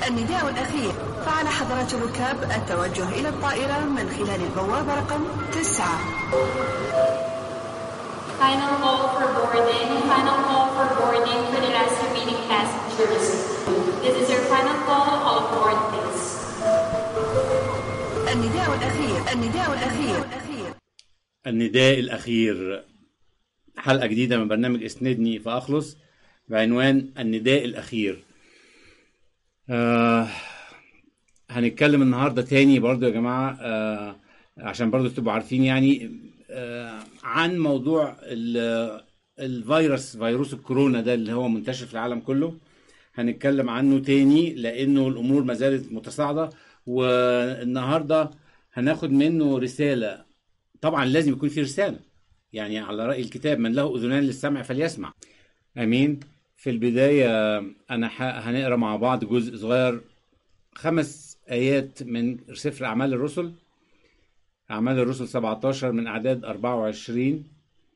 النداء الأخير فعلى حضرات الركاب التوجه إلى الطائرة من خلال البوابة رقم تسعة Final call for boarding. Final call for boarding for the last remaining passengers. This is your final call. All aboard, please. النداء الأخير النداء الأخير النداء الأخير حلقة جديدة من برنامج اسندني فأخلص بعنوان النداء الأخير آه هنتكلم النهاردة تاني برضو يا جماعة آه عشان برضو تبقوا عارفين يعني آه عن موضوع ال- الفيروس فيروس الكورونا ده اللي هو منتشر في العالم كله هنتكلم عنه تاني لأنه الأمور ما زالت متصاعدة والنهاردة هناخد منه رسالة طبعا لازم يكون في رسالة يعني على رأي الكتاب من له أذنان للسمع فليسمع امين في البدايه انا ح- هنقرا مع بعض جزء صغير خمس ايات من سفر اعمال الرسل اعمال الرسل 17 من اعداد 24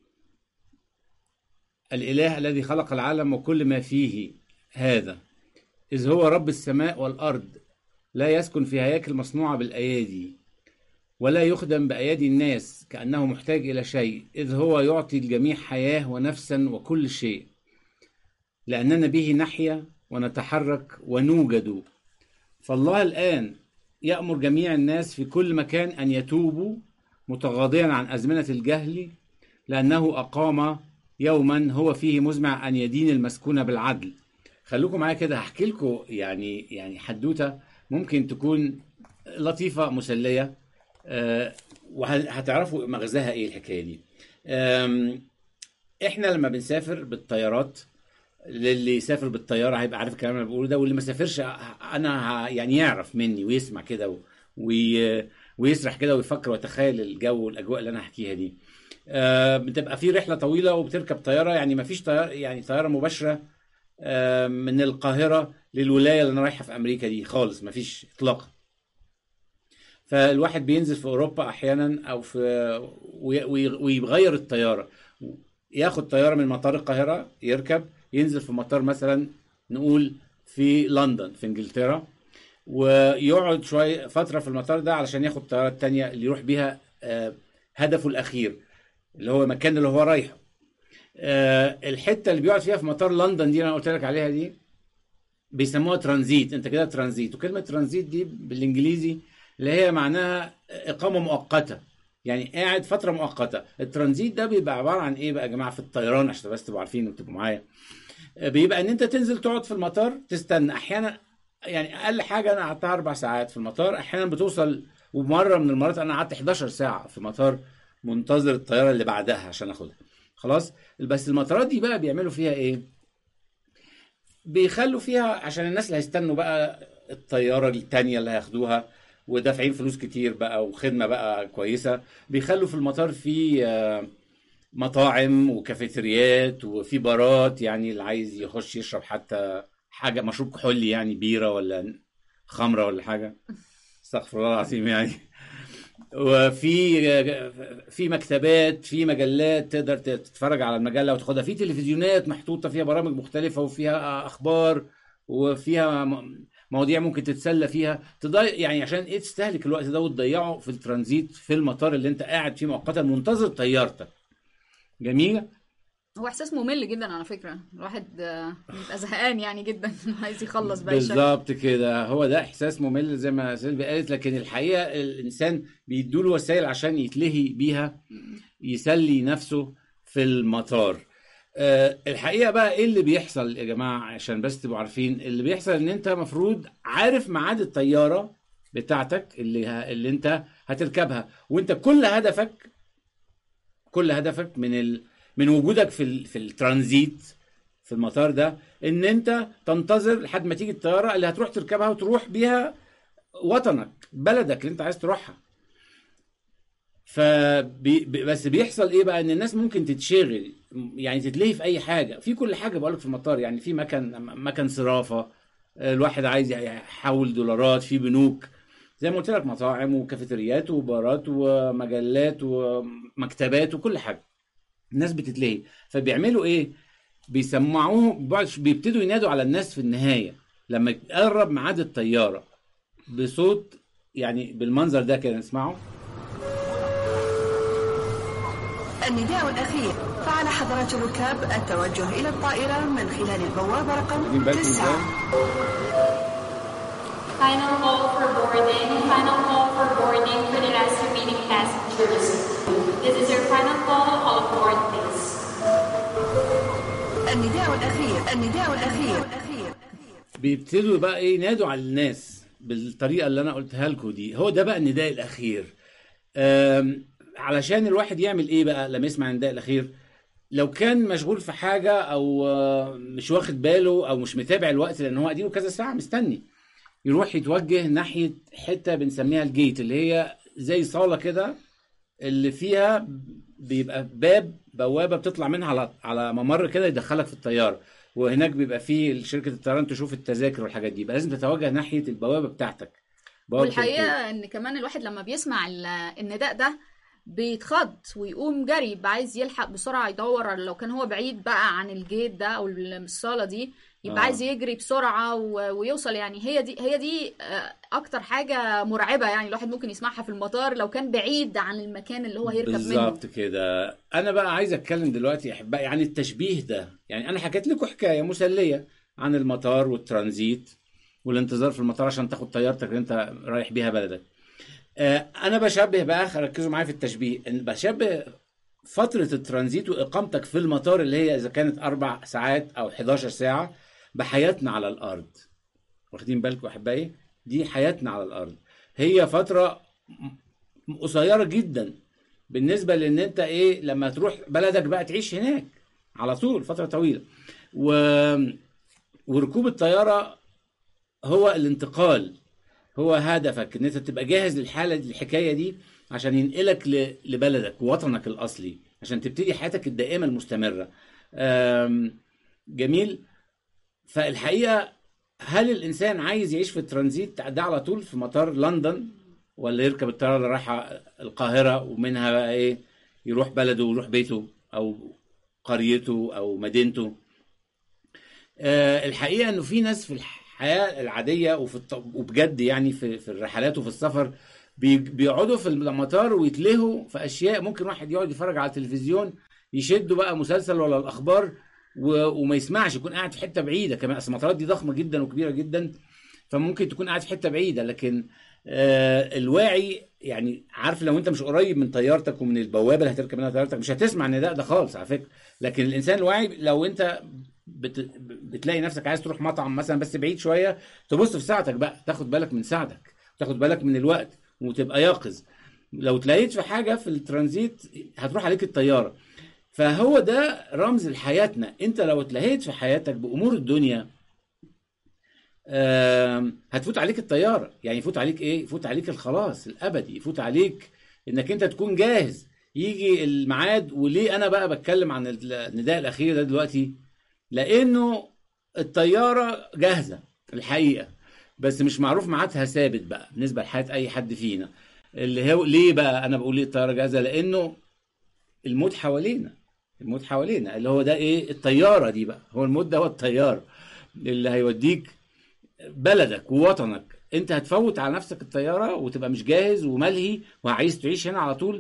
الاله الذي خلق العالم وكل ما فيه هذا اذ هو رب السماء والارض لا يسكن في هياكل مصنوعه بالايادي ولا يخدم بايادي الناس كانه محتاج الى شيء اذ هو يعطي الجميع حياه ونفسا وكل شيء لأننا به نحيا ونتحرك ونوجد فالله الآن يأمر جميع الناس في كل مكان أن يتوبوا متغاضيا عن أزمنة الجهل لأنه أقام يوما هو فيه مزمع أن يدين المسكون بالعدل خلوكم معايا كده هحكي لكم يعني يعني حدوتة ممكن تكون لطيفة مسلية آه، وهتعرفوا مغزاها ايه الحكاية دي آم، احنا لما بنسافر بالطيارات للي يسافر بالطياره هيبقى عارف الكلام اللي أنا بقوله ده واللي ما سافرش انا ه- يعني يعرف مني ويسمع كده و- وي ويسرح كده ويفكر ويتخيل الجو والاجواء اللي انا هحكيها دي آه، بتبقى في رحله طويله وبتركب طياره يعني ما فيش طياره يعني طياره مباشره آه، من القاهره للولايه اللي انا رايحها في امريكا دي خالص ما فيش اطلاقا فالواحد بينزل في اوروبا احيانا او في وي- وي- ويغير الطياره ياخد طياره من مطار القاهره يركب ينزل في مطار مثلا نقول في لندن في انجلترا ويقعد شويه فتره في المطار ده علشان ياخد الطياره التانية اللي يروح بيها آه، هدفه الاخير اللي هو المكان اللي هو رايحه آه، الحته اللي بيقعد فيها في مطار لندن دي اللي انا قلت لك عليها دي بيسموها ترانزيت انت كده ترانزيت وكلمه ترانزيت دي بالانجليزي اللي هي معناها اقامه مؤقته يعني قاعد فتره مؤقته الترانزيت ده بيبقى عباره عن ايه بقى يا جماعه في الطيران عشان بس تبقوا عارفين وتبقوا معايا بيبقى ان انت تنزل تقعد في المطار تستنى احيانا يعني اقل حاجه انا قعدتها اربع ساعات في المطار احيانا بتوصل ومره من المرات انا قعدت 11 ساعه في مطار منتظر الطياره اللي بعدها عشان اخدها خلاص بس المطارات دي بقى بيعملوا فيها ايه بيخلوا فيها عشان الناس اللي هيستنوا بقى الطياره التانية اللي هياخدوها ودافعين فلوس كتير بقى وخدمه بقى كويسه بيخلوا في المطار في آه، مطاعم وكافيتريات وفي بارات يعني اللي عايز يخش يشرب حتى حاجه مشروب كحولي يعني بيره ولا خمره ولا حاجه استغفر الله العظيم يعني وفي في مكتبات في مجلات تقدر تتفرج على المجله وتاخدها في تلفزيونات محطوطه فيها برامج مختلفه وفيها اخبار وفيها م- مواضيع ممكن تتسلى فيها تضيع يعني عشان ايه تستهلك الوقت ده وتضيعه في الترانزيت في المطار اللي انت قاعد فيه مؤقتا منتظر طيارتك جميله هو احساس ممل جدا على فكره الواحد آه، بيبقى زهقان يعني جدا عايز يخلص بقى الشكل. بالظبط كده هو ده احساس ممل زي ما سيلفي قالت لكن الحقيقه الانسان بيدوله وسائل عشان يتلهي بيها يسلي نفسه في المطار أه الحقيقه بقى ايه اللي بيحصل يا جماعه عشان بس تبقوا عارفين اللي بيحصل ان انت مفروض عارف ميعاد الطياره بتاعتك اللي ه... اللي انت هتركبها وانت كل هدفك كل هدفك من ال... من وجودك في ال... في الترانزيت في المطار ده ان انت تنتظر لحد ما تيجي الطياره اللي هتروح تركبها وتروح بيها وطنك بلدك اللي انت عايز تروحها فبي ب- بس بيحصل ايه بقى ان الناس ممكن تتشغل يعني تتلهي في اي حاجه في كل حاجه بقولك في المطار يعني في مكان مكان صرافه الواحد عايز يحول دولارات في بنوك زي ما قلت لك مطاعم وكافيتريات وبارات ومجلات ومكتبات وكل حاجه الناس بتتلهي فبيعملوا ايه بيسمعوهم بيبتدوا ينادوا على الناس في النهايه لما يقرب ميعاد الطياره بصوت يعني بالمنظر ده كده نسمعه النداء الأخير فعلى حضرات الركاب التوجه إلى الطائرة من خلال البوابة رقم واخدين بالكم ازاي؟ تسعة Final call for boarding. Final call for boarding for the last remaining passengers. This is your final call. All aboard, please. النداء الأخير النداء الأخير الأخير بيبتدوا بقى ايه ينادوا على الناس بالطريقه اللي انا قلتها لكم دي هو ده بقى النداء الاخير أم، علشان الواحد يعمل ايه بقى لما يسمع النداء الاخير لو كان مشغول في حاجه او آه، مش واخد باله او مش متابع الوقت لان هو اديله كذا ساعه مستني يروح يتوجه ناحيه حته بنسميها الجيت اللي هي زي صاله كده اللي فيها بيبقى باب بوابه بتطلع منها على على ممر كده يدخلك في الطياره وهناك بيبقى فيه شركه الطيران تشوف التذاكر والحاجات دي يبقى لازم تتوجه ناحيه البوابه بتاعتك بوابة الجيت. والحقيقه ان كمان الواحد لما بيسمع ال- النداء ده بيتخض ويقوم جري يبقى عايز يلحق بسرعه يدور لو كان هو بعيد بقى عن الجيت ده او الصاله دي يبقى آه. عايز يجري بسرعه و- ويوصل يعني هي دي هي دي آه، اكتر حاجه مرعبه يعني الواحد ممكن يسمعها في المطار لو كان بعيد عن المكان اللي هو هيركب منه بالظبط كده انا بقى عايز اتكلم دلوقتي يا احبائي عن التشبيه ده يعني انا حكيت لكم حكايه مسليه عن المطار والترانزيت والانتظار في المطار عشان تاخد طيارتك اللي انت رايح بيها بلدك آه، انا بشبه بقى ركزوا معايا في التشبيه ان بشبه فترة الترانزيت وإقامتك في المطار اللي هي إذا كانت أربع ساعات أو 11 ساعة بحياتنا على الأرض واخدين بالكم أحبائي دي حياتنا على الأرض هي فترة م- قصيرة جدا بالنسبة لأن أنت إيه لما تروح بلدك بقى تعيش هناك على طول فترة طويلة و... وركوب الطيارة هو الانتقال هو هدفك ان انت تبقى جاهز للحاله دي الحكايه دي عشان ينقلك ل- لبلدك ووطنك الاصلي عشان تبتدي حياتك الدائمه المستمره آم، جميل فالحقيقه هل الانسان عايز يعيش في الترانزيت ده على طول في مطار لندن ولا يركب الطياره اللي رايحه القاهره ومنها بقى ايه يروح بلده ويروح بيته او قريته او مدينته آه، الحقيقه انه في ناس في الحياه العاديه وفي الط... وبجد يعني في في الرحلات وفي السفر بي... بيقعدوا في المطار ويتلهوا في اشياء ممكن واحد يقعد يتفرج على التلفزيون يشدوا بقى مسلسل ولا الاخبار و... وما يسمعش يكون قاعد في حته بعيده كمان اصل المطارات دي ضخمه جدا وكبيره جدا فممكن تكون قاعد في حته بعيده لكن آه الواعي يعني عارف لو انت مش قريب من طيارتك ومن البوابه اللي هتركب منها طيارتك مش هتسمع النداء ده خالص على فكره لكن الانسان الواعي لو انت بت... بتلاقي نفسك عايز تروح مطعم مثلا بس بعيد شويه تبص في ساعتك بقى تاخد بالك من ساعتك تاخد بالك من الوقت وتبقى يقظ لو تلاقيت في حاجه في الترانزيت هتروح عليك الطياره فهو ده رمز لحياتنا انت لو اتلهيت في حياتك بامور الدنيا آم، هتفوت عليك الطياره يعني يفوت عليك ايه يفوت عليك الخلاص الابدي يفوت عليك انك انت تكون جاهز يجي الميعاد وليه انا بقى بتكلم عن النداء الاخير ده دلوقتي لانه الطياره جاهزه الحقيقه بس مش معروف ميعادها ثابت بقى بالنسبه لحياه اي حد فينا اللي هو ليه بقى انا بقول ليه الطياره جاهزه لانه الموت حوالينا الموت حوالينا اللي هو ده ايه الطياره دي بقى هو الموت ده هو الطياره اللي هيوديك بلدك ووطنك انت هتفوت على نفسك الطياره وتبقى مش جاهز وملهي وعايز تعيش هنا على طول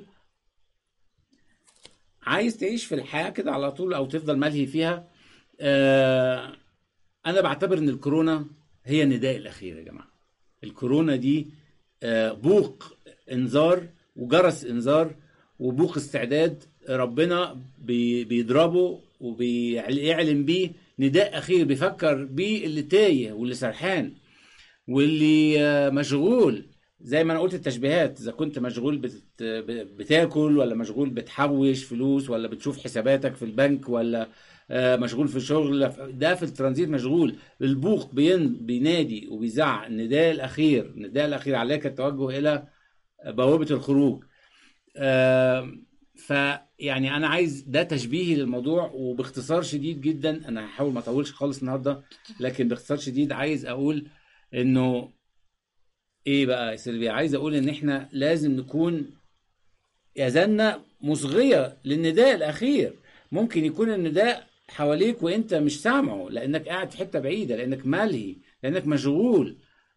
عايز تعيش في الحياه كده على طول او تفضل ملهي فيها آه انا بعتبر ان الكورونا هي النداء الاخير يا جماعه الكورونا دي آه بوق انذار وجرس انذار وبوق استعداد ربنا بي- بيضربه وبيعلن بيه نداء اخير بيفكر بيه اللي تايه واللي سرحان واللي آه، مشغول زي ما انا قلت التشبيهات اذا كنت مشغول بت... بتاكل ولا مشغول بتحوش فلوس ولا بتشوف حساباتك في البنك ولا آه، مشغول في شغل ده في الترانزيت مشغول البوق بين... بينادي وبيزعق النداء الاخير النداء الاخير عليك التوجه الى بوابه الخروج آه، فيعني انا عايز ده تشبيهي للموضوع وباختصار شديد جدا انا هحاول ما اطولش خالص النهارده لكن باختصار شديد عايز اقول انه ايه بقى يا سيلفيا عايز اقول ان احنا لازم نكون اذاننا مصغيه للنداء الاخير ممكن يكون النداء حواليك وانت مش سامعه لانك قاعد في حته بعيده لانك ملهي لانك مشغول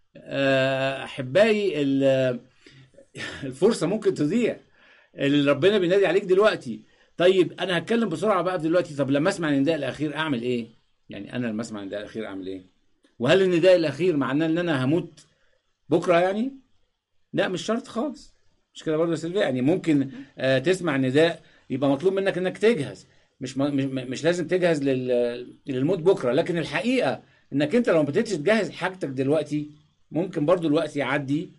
آه، احبائي ال- الفرصه ممكن تضيع اللي ربنا بينادي عليك دلوقتي طيب انا هتكلم بسرعه بقى دلوقتي طب لما اسمع النداء الاخير اعمل ايه يعني انا لما اسمع النداء الاخير اعمل ايه وهل النداء الاخير معناه ان انا هموت بكره يعني لا مش شرط خالص مش كده برضه يا سيلفيا يعني ممكن آه تسمع نداء يبقى مطلوب منك انك تجهز مش م- مش, مش لازم تجهز لل- للموت بكره لكن الحقيقه انك انت لو ما ابتديتش تجهز حاجتك دلوقتي ممكن برضه الوقت يعدي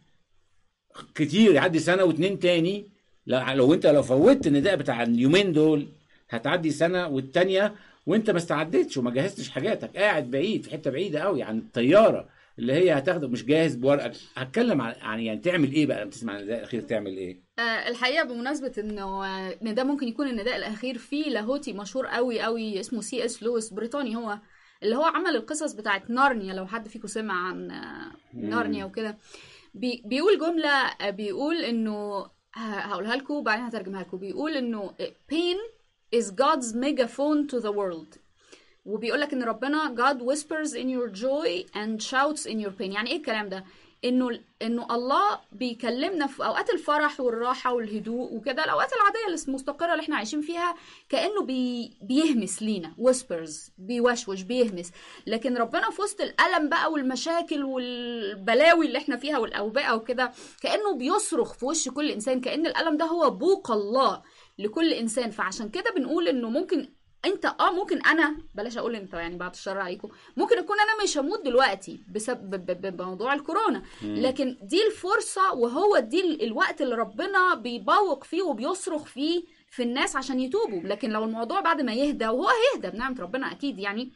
كتير يعدي سنه واتنين تاني لا- لو انت لو فوتت النداء بتاع اليومين دول هتعدي سنه والتانيه وانت ما استعدتش وما جهزتش حاجاتك قاعد بعيد في حته بعيده قوي عن الطياره اللي هي هتاخدك مش جاهز بورقك هتكلم عن عن يعني تعمل ايه بقى لما تسمع النداء الاخير تعمل ايه آه، الحقيقه بمناسبه انه آه، ان ده ممكن يكون النداء الاخير في لاهوتي مشهور قوي قوي اسمه سي اس لويس بريطاني هو اللي هو عمل القصص بتاعت نارنيا لو حد فيكم سمع عن آه، نارنيا وكده بي بيقول جمله آه، بيقول انه ه- هقولها لكم وبعدين هترجمها لكم بيقول انه pain is God's megaphone to the world وبيقول لك ان ربنا God whispers in your joy and shouts in your pain يعني ايه الكلام ده انه انه الله بيكلمنا في اوقات الفرح والراحه والهدوء وكده الاوقات العاديه المستقره اللي احنا عايشين فيها كانه بي بيهمس لينا whispers بيوشوش بيهمس لكن ربنا في وسط الالم بقى والمشاكل والبلاوي اللي احنا فيها والاوبئه وكده كانه بيصرخ في وش كل انسان كان الالم ده هو بوق الله لكل انسان فعشان كده بنقول انه ممكن انت اه ممكن انا بلاش اقول انت يعني بعد الشر عليكم ممكن اكون انا مش هموت دلوقتي بسبب ب- ب- بموضوع الكورونا لكن دي الفرصه وهو دي ال- الوقت اللي ربنا بيبوق فيه وبيصرخ فيه في الناس عشان يتوبوا لكن لو الموضوع بعد ما يهدى وهو هيهدى بنعمه ربنا اكيد يعني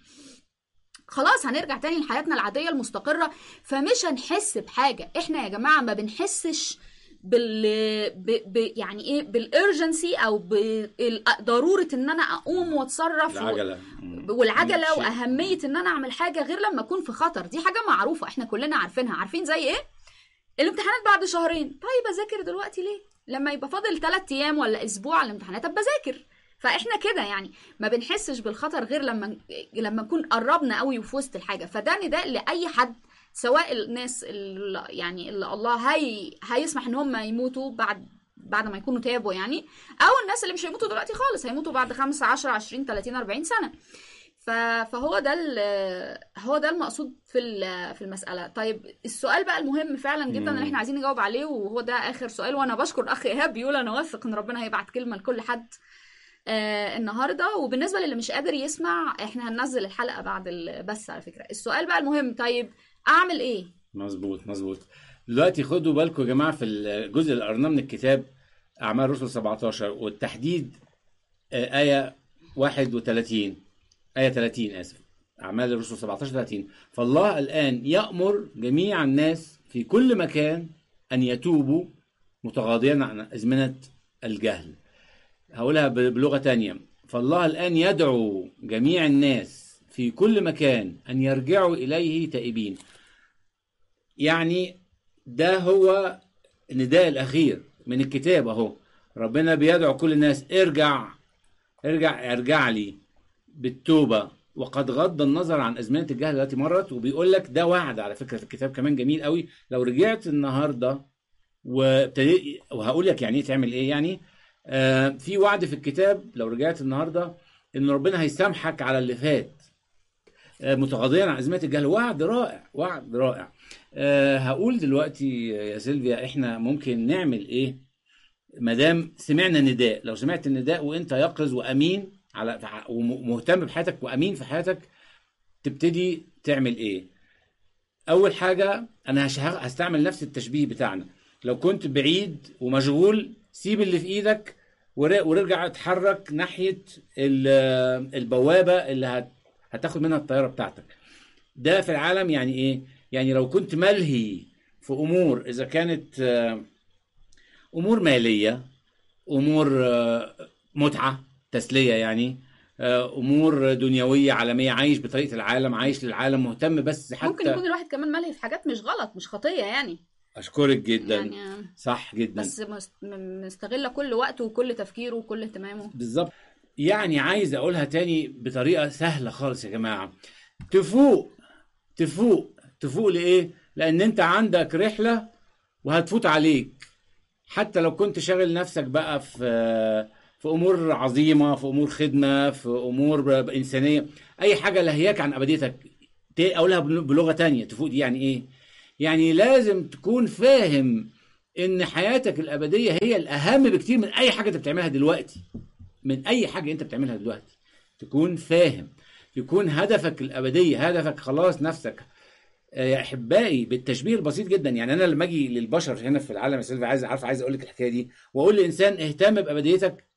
خلاص هنرجع تاني لحياتنا العاديه المستقره فمش هنحس بحاجه احنا يا جماعه ما بنحسش بال ب... ب... يعني ايه بالارجنسي او بضروره ان انا اقوم واتصرف و... العجله والعجله شيء. واهميه ان انا اعمل حاجه غير لما اكون في خطر دي حاجه معروفه احنا كلنا عارفينها عارفين زي ايه الامتحانات بعد شهرين طيب اذاكر دلوقتي ليه لما يبقى فاضل 3 ايام ولا اسبوع على الامتحانات ابقى اذاكر فاحنا كده يعني ما بنحسش بالخطر غير لما لما نكون قربنا قوي وفي وسط الحاجه فده نداء لاي حد سواء الناس اللي يعني اللي الله هي هيسمح ان هم يموتوا بعد بعد ما يكونوا تابوا يعني او الناس اللي مش هيموتوا دلوقتي خالص هيموتوا بعد 5 10 20 30 40 سنه ف- فهو ده ال- هو ده المقصود في ال- في المساله طيب السؤال بقى المهم فعلا جدا اللي احنا عايزين نجاوب عليه وهو ده اخر سؤال وانا بشكر اخ ايهاب بيقول انا واثق ان ربنا هيبعت كلمه لكل حد آه النهارده وبالنسبه للي مش قادر يسمع احنا هننزل الحلقه بعد البث على فكره السؤال بقى المهم طيب اعمل ايه مظبوط مظبوط دلوقتي خدوا بالكم يا جماعه في الجزء اللي قرناه من الكتاب اعمال الرسل 17 والتحديد آه، ايه 31 ايه 30 اسف اعمال الرسل 17 30 فالله الان يامر جميع الناس في كل مكان ان يتوبوا متغاضيا عن ازمنه الجهل هقولها ب- بلغه تانية فالله الان يدعو جميع الناس في كل مكان ان يرجعوا اليه تائبين يعني ده هو النداء الاخير من الكتاب اهو ربنا بيدعو كل الناس ارجع ارجع ارجع لي بالتوبه وقد غض النظر عن ازمنه الجهل التي مرت وبيقول لك ده وعد على فكره الكتاب كمان جميل قوي لو رجعت النهارده وابتدي وهقول لك يعني ايه تعمل ايه يعني آه في وعد في الكتاب لو رجعت النهارده ان ربنا هيسامحك على اللي فات آه متغاضيا عن ازمات الجهل وعد رائع وعد رائع آه هقول دلوقتي يا سيلفيا احنا ممكن نعمل ايه ما دام سمعنا نداء لو سمعت النداء وانت يقظ وامين على ومهتم بحياتك وامين في حياتك تبتدي تعمل ايه اول حاجه انا هش- هستعمل نفس التشبيه بتاعنا لو كنت بعيد ومشغول سيب اللي في ايدك ور- ورجع اتحرك ناحيه ال- البوابه اللي هت- هتاخد منها الطياره بتاعتك ده في العالم يعني ايه يعني لو كنت ملهي في امور اذا كانت آه، امور ماليه امور آه، متعه تسليه يعني آه، امور دنيويه عالميه عايش بطريقه العالم عايش للعالم مهتم بس حتى ممكن يكون الواحد كمان ملهي في حاجات مش غلط مش خطيه يعني اشكرك جدا يعني صح جدا بس مست- م- مستغله كل وقته وكل تفكيره وكل اهتمامه بالظبط يعني عايز اقولها تاني بطريقه سهله خالص يا جماعه تفوق تفوق تفوق لايه لان انت عندك رحله وهتفوت عليك حتى لو كنت شاغل نفسك بقى في في امور عظيمه في امور خدمه في امور انسانيه اي حاجه لهياك عن ابديتك ت- اقولها بل- بلغه تانية تفوق دي يعني ايه يعني لازم تكون فاهم ان حياتك الابديه هي الاهم بكتير من اي حاجه انت بتعملها دلوقتي من اي حاجه انت بتعملها دلوقتي تكون فاهم يكون هدفك الابديه هدفك خلاص نفسك آه، يا احبائي بالتشبيه البسيط جدا يعني انا لما اجي للبشر هنا في العالم يا سيلفي عايز عارف عايز اقول لك الحكايه دي واقول لانسان اهتم بابديتك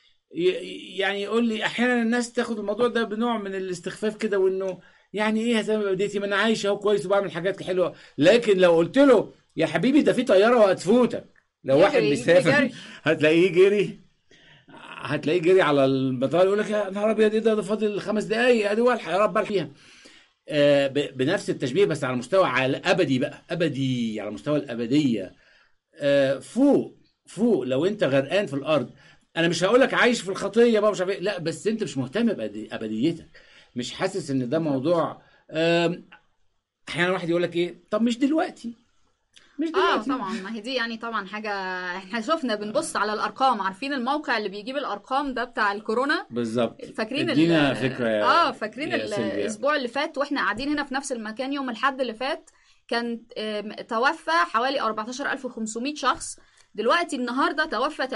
ي- يعني يقول لي احيانا الناس تاخد الموضوع ده بنوع من الاستخفاف كده وانه يعني ايه اهتم بابديتي ما انا عايش اهو كويس وبعمل حاجات حلوه لكن لو قلت له يا حبيبي ده في طياره وهتفوتك لو واحد يجري، بيسافر يجري. هتلاقيه جري هتلاقيه جري على المطار يقول لك يا نهار ابيض ايه ده ده فاضل خمس دقايق ادي والحق يا رب فيها آه، ب- بنفس التشبيه بس على مستوى على ابدي بقى ابدي على مستوى الابديه آه، فوق فوق لو انت غرقان في الارض انا مش هقول لك عايش في الخطيه بقى مش عارف إيه. لا بس انت مش مهتم بابديتك مش حاسس ان ده موضوع آم، احيانا واحد يقول لك ايه طب مش دلوقتي مش اه دلوقتي طبعا ما هي دي يعني طبعا حاجه احنا شفنا بنبص على الارقام عارفين الموقع اللي بيجيب الارقام ده بتاع الكورونا بالظبط فاكرين ال- ادينا فكره يا اه فاكرين يا سيلفيا. الاسبوع اللي فات واحنا قاعدين هنا في نفس المكان يوم الاحد اللي فات كان آم، توفى حوالي 14500 شخص دلوقتي النهارده توفى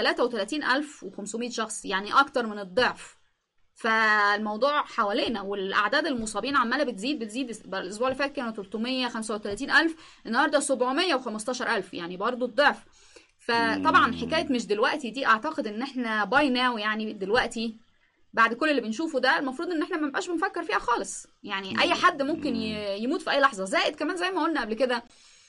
33500 شخص يعني اكتر من الضعف فالموضوع حوالينا والاعداد المصابين عماله بتزيد بتزيد الاسبوع اللي فات كانوا 335000 النهارده 715000 يعني برضو الضعف فطبعا حكايه مش دلوقتي دي اعتقد ان احنا باي ناو يعني دلوقتي بعد كل اللي بنشوفه ده المفروض ان احنا ما نبقاش بنفكر فيها خالص يعني اي حد ممكن ي- يموت في اي لحظه زائد كمان زي ما قلنا قبل كده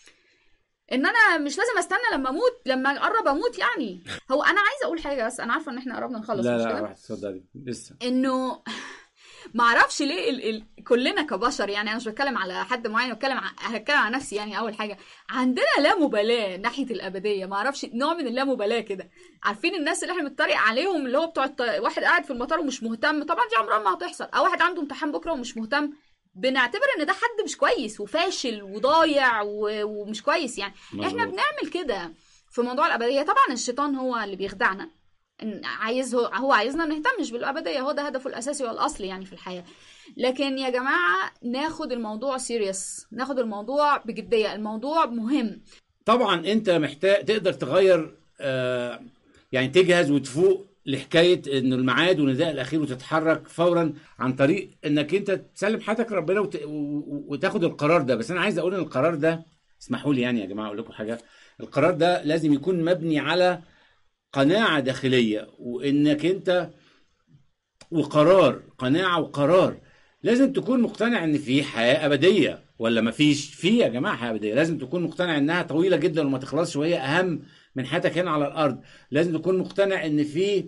ان انا مش لازم استنى لما اموت لما اقرب اموت يعني هو انا عايزه اقول حاجه بس انا عارفه ان احنا قربنا نخلص لا مش لا كده واحد اتفضلي لسه انه معرفش ليه ال... ال... كلنا كبشر يعني انا مش بتكلم على حد معين بتكلم ع... هتكلم على نفسي يعني اول حاجه عندنا لا مبالاه ناحيه الابديه معرفش نوع من اللامبالاه كده عارفين الناس اللي احنا بنتريق عليهم اللي هو بتوع الط... واحد قاعد في المطار ومش مهتم طبعا دي عمرها ما هتحصل او واحد عنده امتحان بكره ومش مهتم بنعتبر ان ده حد مش كويس وفاشل وضايع و... ومش كويس يعني احنا مظبوط. بنعمل كده في موضوع الابديه طبعا الشيطان هو اللي بيخدعنا إن عايز هو, هو عايزنا ما نهتمش بالابديه هو ده هدفه الاساسي والاصلي يعني في الحياه لكن يا جماعه ناخد الموضوع سيريس ناخد الموضوع بجديه الموضوع مهم طبعا انت محتاج تقدر تغير آه يعني تجهز وتفوق لحكايه انه الميعاد والنداء الاخير وتتحرك فورا عن طريق انك انت تسلم حياتك لربنا وت... و- وتاخد القرار ده بس انا عايز اقول ان القرار ده اسمحوا لي يعني يا جماعه اقول لكم حاجه القرار ده لازم يكون مبني على قناعه داخليه وانك انت وقرار قناعه وقرار لازم تكون مقتنع ان في حياه ابديه ولا مفيش في يا جماعه حياه ابديه لازم تكون مقتنع انها طويله جدا وما تخلصش وهي اهم من حياتك هنا على الارض لازم تكون مقتنع ان في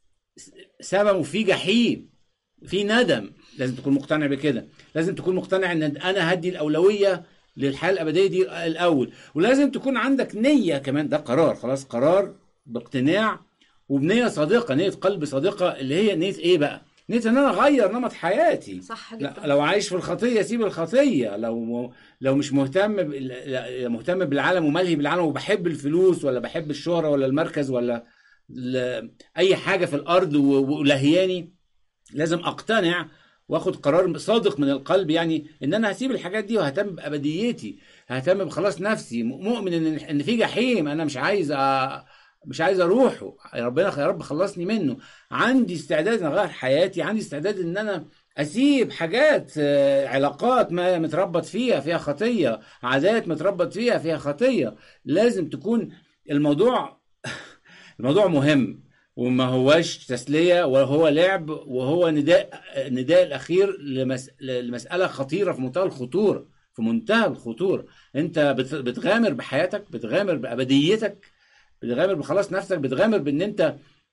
سما وفي جحيم في ندم لازم تكون مقتنع بكده لازم تكون مقتنع ان انا هدي الاولويه للحياه الابديه دي الاول ولازم تكون عندك نيه كمان ده قرار خلاص قرار باقتناع وبنيه صادقه نيه قلب صادقه اللي هي نيه ايه بقى نيه ان انا اغير نمط حياتي صح لا جدا لو عايش في الخطيه سيب الخطيه لو لو مش مهتم بال- لا- مهتم بالعالم وملهي بالعالم وبحب الفلوس ولا بحب الشهره ولا المركز ولا ل- اي حاجه في الارض و- ولهياني لازم اقتنع واخد قرار صادق من القلب يعني ان انا هسيب الحاجات دي وههتم بابديتي ههتم بخلاص نفسي مؤمن ان ان في جحيم انا مش عايز أ... مش عايز اروحه يا ربنا يا رب خلصني منه عندي استعداد ان اغير حياتي عندي استعداد ان انا اسيب حاجات آه، علاقات ما متربط فيها فيها خطيه عادات متربط فيها فيها خطيه لازم تكون الموضوع الموضوع مهم وما هواش تسليه وهو لعب وهو نداء نداء الاخير لمس... لمساله خطيره في منتهى الخطوره في منتهى الخطوره انت بت... بتغامر بحياتك بتغامر بابديتك بتغامر بخلاص نفسك بتغامر بان انت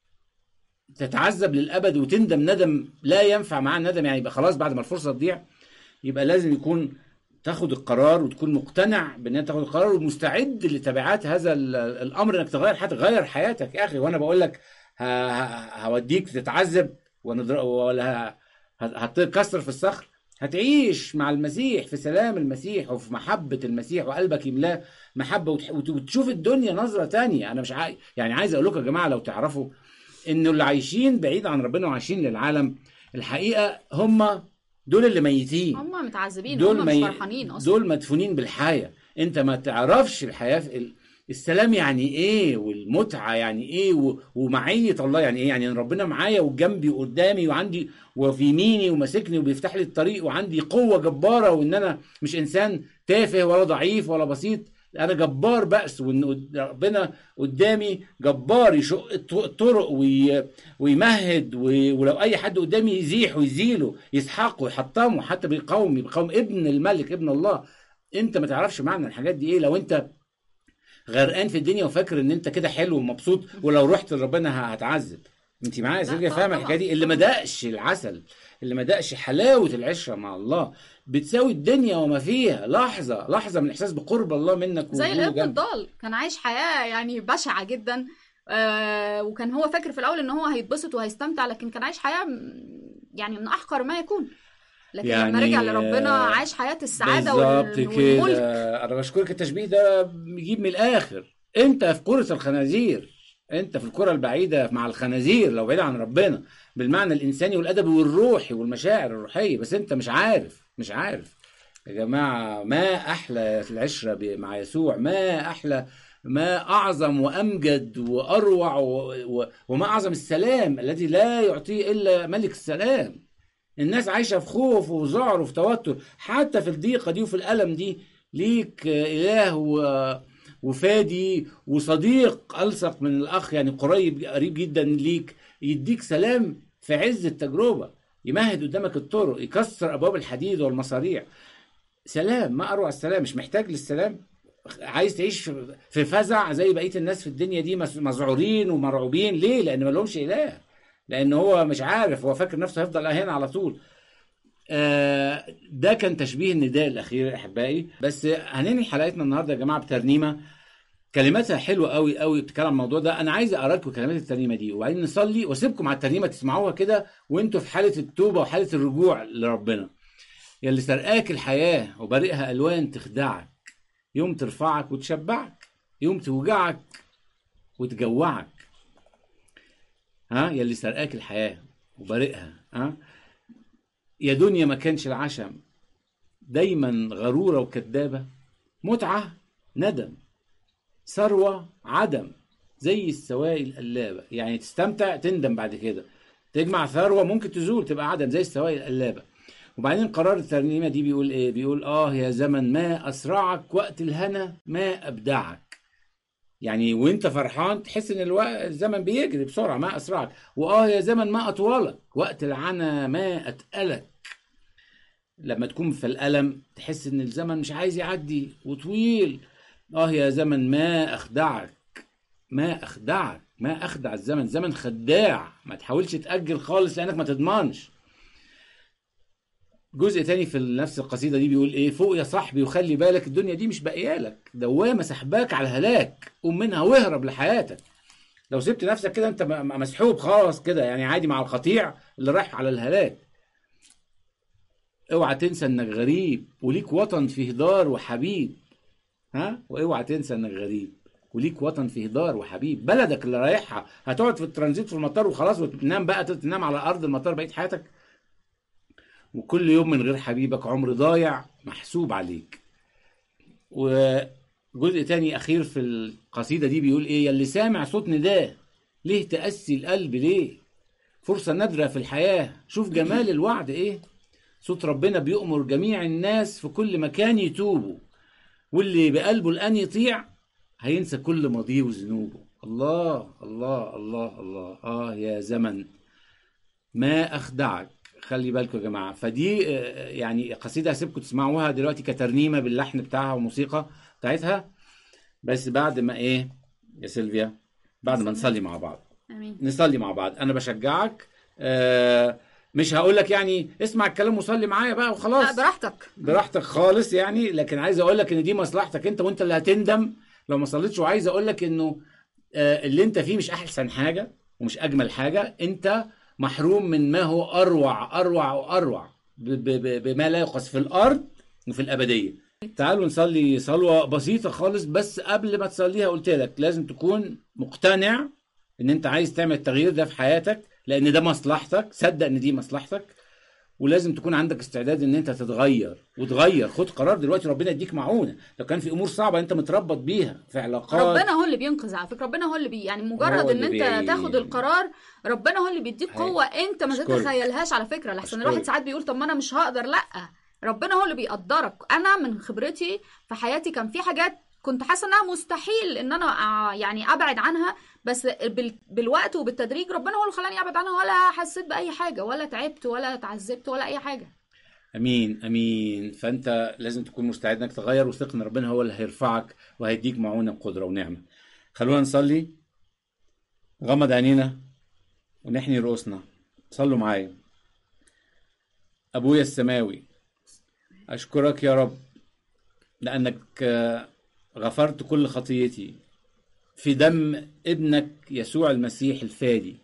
تتعذب للابد وتندم ندم لا ينفع معاه الندم يعني يبقى خلاص بعد ما الفرصه تضيع يبقى لازم يكون تاخد القرار وتكون مقتنع بان انت تاخد القرار ومستعد لتبعات هذا ال- الامر انك تغير حياتك غير حياتك يا اخي وانا بقول لك ه- ه- هوديك تتعذب ونضر- ولا ه- هتكسر في الصخر هتعيش مع المسيح في سلام المسيح وفي محبة المسيح وقلبك يملاه محبة وتح- وت- وتشوف الدنيا نظرة تانية أنا مش عاي... يعني عايز أقول لكم يا جماعة لو تعرفوا إنه اللي عايشين بعيد عن ربنا وعايشين للعالم الحقيقة هم دول اللي ميتين هم متعذبين دول هم مش مي... فرحانين اصلا دول مدفونين بالحياة انت ما تعرفش الحياة في ال... السلام يعني ايه والمتعة يعني ايه و... ومعية الله يعني ايه يعني ان ربنا معايا وجنبي وقدامي وعندي وفي يميني وماسكني وبيفتح لي الطريق وعندي قوة جبارة وان انا مش انسان تافه ولا ضعيف ولا بسيط انا جبار بأس وان قد- ربنا قدامي جبار يشق الط- الطرق وي... ويمهد و... ولو اي حد قدامي يزيح ويزيله يسحقه ويحطمه حتى بيقاوم بيقاوم ابن الملك ابن الله انت ما تعرفش معنى الحاجات دي ايه لو انت غرقان في الدنيا وفاكر ان انت كده حلو ومبسوط ولو رحت لربنا ه- هتعذب انت معايا يا لا سيدي طبعا، فاهمه الحكايه دي اللي ما دقش العسل اللي ما دقش حلاوه العشره مع الله بتساوي الدنيا وما فيها لحظه لحظه من احساس بقرب الله منك زي ووجوده الابن جنبك. الضال كان عايش حياة يعني بشعة جدا آه وكان هو فاكر في الأول إن هو هيتبسط وهيستمتع لكن كان عايش حياة م- يعني من أحقر ما يكون لكن يعني، لما رجع لربنا آه، عاش حياة السعادة بالظبط وال- والملك كده انا بشكرك التشبيه ده بيجيب من الاخر انت في كرة الخنازير انت في الكرة البعيدة مع الخنازير لو بعيد عن ربنا بالمعنى الانساني والادبي والروحي والمشاعر الروحية بس انت مش عارف مش عارف يا جماعة ما احلى العشرة ب- مع يسوع ما احلى ما اعظم وامجد واروع و... و... وما اعظم السلام الذي لا يعطيه الا ملك السلام الناس عايشة في خوف وذعر وفي توتر حتى في الضيقة دي وفي الألم دي ليك إله و... وفادي وصديق ألصق من الأخ يعني قريب قريب جدا ليك يديك سلام في عز التجربة يمهد قدامك الطرق يكسر أبواب الحديد والمصاريع سلام ما أروع السلام مش محتاج للسلام عايز تعيش في فزع زي بقية الناس في الدنيا دي مذعورين ومرعوبين ليه؟ لأن ما لهمش إله لان هو مش عارف هو فاكر نفسه هيفضل هنا على طول آه، ده كان تشبيه النداء الاخير يا احبائي بس هننهي حلقتنا النهارده يا جماعه بترنيمه كلماتها حلوه قوي قوي بتتكلم عن الموضوع ده انا عايز اقرا لكم كلمات الترنيمه دي وبعدين نصلي واسيبكم على الترنيمه تسمعوها كده وانتوا في حاله التوبه وحاله الرجوع لربنا يلي سرقاك الحياه وبارئها الوان تخدعك يوم ترفعك وتشبعك يوم توجعك وتجوعك ها يلي سرقاك الحياة وبارئها ها يا دنيا ما كانش العشم دايما غرورة وكذابة متعة ندم ثروة عدم زي السوائل القلابة يعني تستمتع تندم بعد كده تجمع ثروة ممكن تزول تبقى عدم زي السوائل القلابة وبعدين قرار الترنيمة دي بيقول ايه بيقول اه يا زمن ما اسرعك وقت الهنا ما ابدعك يعني وانت فرحان تحس ان الوقت الزمن بيجري بسرعه ما اسرعك واه يا زمن ما اطولك وقت العنا ما اتقلك لما تكون في الالم تحس ان الزمن مش عايز يعدي وطويل اه يا زمن ما اخدعك ما اخدعك ما اخدع الزمن زمن خداع ما تحاولش تاجل خالص لانك ما تضمنش جزء تاني في نفس القصيدة دي بيقول ايه فوق يا صاحبي وخلي بالك الدنيا دي مش باقيالك دوامة سحباك على الهلاك قوم منها واهرب لحياتك لو سبت نفسك كده انت م- مسحوب خلاص كده يعني عادي مع القطيع اللي رايح على الهلاك اوعى تنسى انك غريب وليك وطن فيه دار وحبيب ها واوعى تنسى انك غريب وليك وطن فيه دار وحبيب بلدك اللي رايحها هتقعد في الترانزيت في المطار وخلاص وتنام بقى تنام على ارض المطار بقيت حياتك وكل يوم من غير حبيبك عمر ضايع محسوب عليك وجزء تاني أخير في القصيدة دي بيقول إيه يلي سامع صوت نداه ليه تأسي القلب ليه فرصة نادرة في الحياة شوف جمال الوعد إيه صوت ربنا بيؤمر جميع الناس في كل مكان يتوبوا واللي بقلبه الآن يطيع هينسى كل ماضيه وذنوبه الله الله الله الله آه يا زمن ما أخدعك خلي بالكم يا جماعه فدي آه، يعني قصيده هسيبكم تسمعوها دلوقتي كترنيمه باللحن بتاعها والموسيقى بتاعتها بس بعد ما ايه يا سيلفيا بعد ما نصلي مع بعض امين نصلي مع بعض انا بشجعك آه مش هقول لك يعني اسمع الكلام وصلي معايا بقى لا وخلاص براحتك براحتك خالص يعني لكن عايز اقول لك ان دي مصلحتك انت وانت اللي هتندم لو ما صليتش وعايز اقول لك انه آه، اللي انت فيه مش احسن حاجه ومش اجمل حاجه انت محروم من ما هو اروع اروع واروع ب- ب- ب- بما لا يقاس في الارض وفي الابديه تعالوا نصلي صلوه بسيطه خالص بس قبل ما تصليها قلت لك لازم تكون مقتنع ان انت عايز تعمل التغيير ده في حياتك لان ده مصلحتك صدق ان دي مصلحتك ولازم تكون عندك استعداد ان انت تتغير وتغير خد قرار دلوقتي ربنا يديك معونه لو كان في امور صعبه انت متربط بيها في علاقات ربنا هو اللي بينقذ على فكره ربنا هو اللي بي يعني مجرد هو ان اللي انت بي- تاخد القرار ربنا هو اللي بيديك أيوة. قوه انت ما أشكرك. تتخيلهاش على فكره لحسن أشكرك. الواحد ساعات بيقول طب ما انا مش هقدر لا ربنا هو اللي بيقدرك انا من خبرتي في حياتي كان في حاجات كنت حاسه انها مستحيل ان انا آه، يعني ابعد عنها بس بال- بالوقت وبالتدريج ربنا هو اللي خلاني ابعد عنها ولا حسيت باي حاجه ولا تعبت ولا اتعذبت ولا اي حاجه امين امين فانت لازم تكون مستعد انك تغير وثق ان ربنا هو اللي هيرفعك وهيديك معونه وقدره ونعمه خلونا نصلي غمض عينينا ونحني رؤوسنا صلوا معايا ابويا السماوي اشكرك يا رب لانك آه، غفرت كل خطيتي في دم ابنك يسوع المسيح الفادي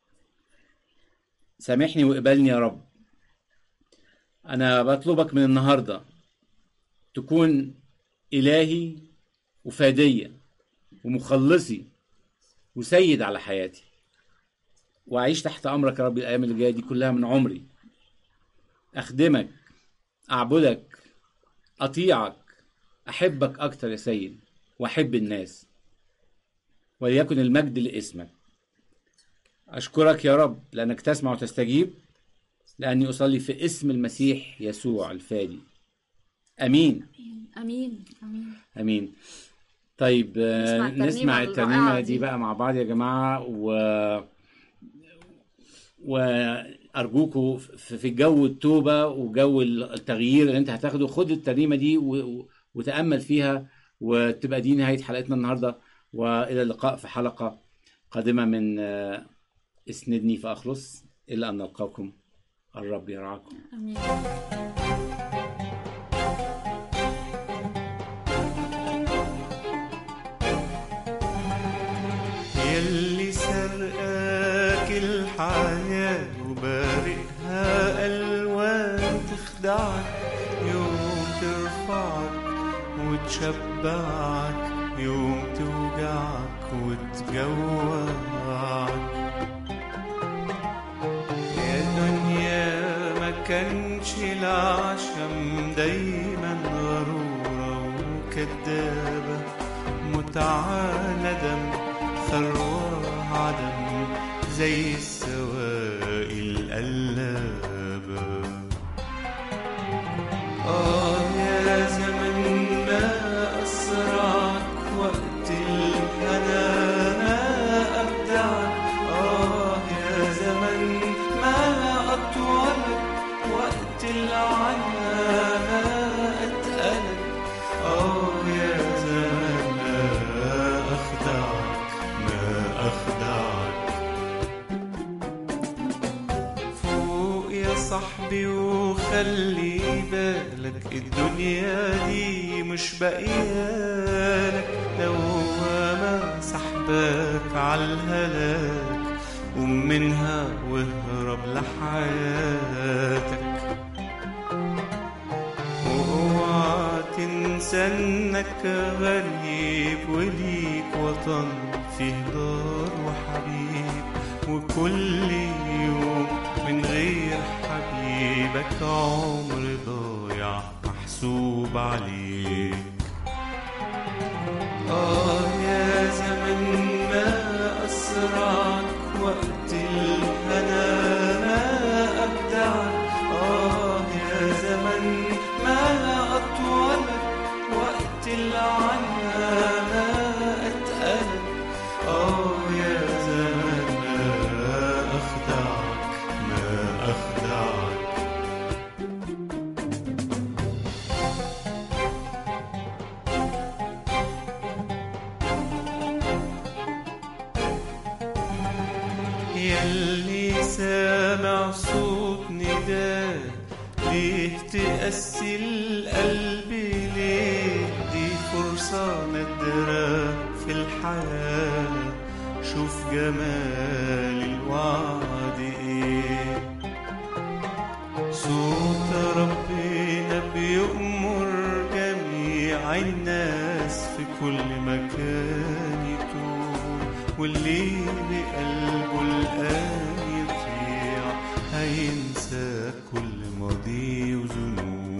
سامحني واقبلني يا رب أنا بطلبك من النهاردة تكون إلهي وفادية ومخلصي وسيد على حياتي وأعيش تحت أمرك يا رب الأيام اللي جاية دي كلها من عمري أخدمك أعبدك أطيعك أحبك أكتر يا سيد وأحب الناس وليكن المجد لاسمك أشكرك يا رب لأنك تسمع وتستجيب لأني أصلي في اسم المسيح يسوع الفادي أمين امين امين أمين طيب آه، نسمع الترنيمة نسمع الترنيمة الرائعة دي دي. بقى مع بعض يا جماعة و وأرجوكوا في في جو التوبة وجو التغيير اللي أنت هتاخده خد الترنيمة دي و... و- وتأمل فيها وتبقى دي نهاية حلقتنا النهاردة وإلى اللقاء في حلقة قادمة من آه، اسندني فأخلص إلا أن نلقاكم الرب يرعاكم امين يلي سرقاك الحياة وبارقها ألوان تخدعك يوم ترفعك وتشبعك يوم توجعك وتجوعك يا دنيا ما كانش العشم دايما غرورة وكدابة متعة ندم ثروة عدم زي السوائل القلابة آه يا زمن ما أسرعك وقت الهنا ما أبدعك آه يا زمن ما أطولك وقت العنا ما أتقلك آه يا زمن ما أخدعك ما أخدعك فوق يا صاحبي وخلي بالك الدنيا دي مش باقيالك دوامة سحباك عالهلاك قوم منها واهرب لحياتك واوعى تنسى انك غريب وليك وطن فيه دار وحبيب وكل يوم من غير حبيبك عمر ضايع محسوب عليك آه يا زمن ما أسرعك وقت الهنا ما أبدعك آه يا زمن ما أطولك وقت العنا ما أتقلك آه يا زمن ما أخدعك ما أخدعك يلي سامع صوت نداء ليه تقسي القلب ليه دي فرصة نادرة في الحياة شوف جمال الوعد ايه صوت ادعي الناس في كل مكان يتوب واللي بقلبه الآن يطيع هينسى كل ماضي وذنوب